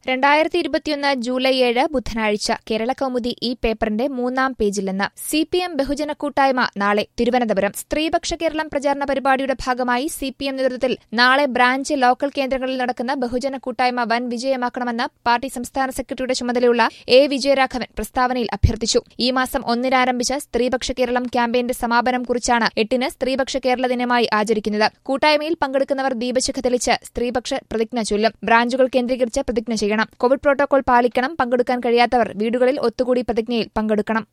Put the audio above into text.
രണ്ടായിരത്തി ഇരുപത്തിയൊന്ന് ജൂലൈ ഏഴ് ബുധനാഴ്ച കേരള കൗമുദി ഈ പേപ്പറിന്റെ മൂന്നാം പേജിൽ നിന്ന് സി പി എം ബഹുജന കൂട്ടായ്മ നാളെ തിരുവനന്തപുരം സ്ത്രീപക്ഷ കേരളം പ്രചാരണ പരിപാടിയുടെ ഭാഗമായി സി പി എം നേതൃത്വത്തിൽ നാളെ ബ്രാഞ്ച് ലോക്കൽ കേന്ദ്രങ്ങളിൽ നടക്കുന്ന ബഹുജന കൂട്ടായ്മ വൻ വിജയമാക്കണമെന്ന് പാർട്ടി സംസ്ഥാന സെക്രട്ടറിയുടെ ചുമതലയുള്ള എ വിജയരാഘവൻ പ്രസ്താവനയിൽ അഭ്യർത്ഥിച്ചു ഈ മാസം ഒന്നിന് ആരംഭിച്ച സ്ത്രീപക്ഷ കേരളം ക്യാമ്പയിന്റെ സമാപനം കുറിച്ചാണ് എട്ടിന് സ്ത്രീപക്ഷ കേരള ദിനമായി ആചരിക്കുന്നത് കൂട്ടായ്മയിൽ പങ്കെടുക്കുന്നവർ ദീപശിഖ തെളിച്ച് സ്ത്രീപക്ഷ പ്രതിജ്ഞ ചൊല്ലും ബ്രാഞ്ചുകൾ കേന്ദ്രീകരിച്ച് പ്രതിജ്ഞ ചെയ്യണം കോവിഡ് പ്രോട്ടോകോൾ പാലിക്കണം പങ്കെടുക്കാൻ കഴിയാത്തവർ വീടുകളിൽ ഒത്തുകൂടി പ്രതിജ്ഞയിൽ പങ്കെടുക്കണം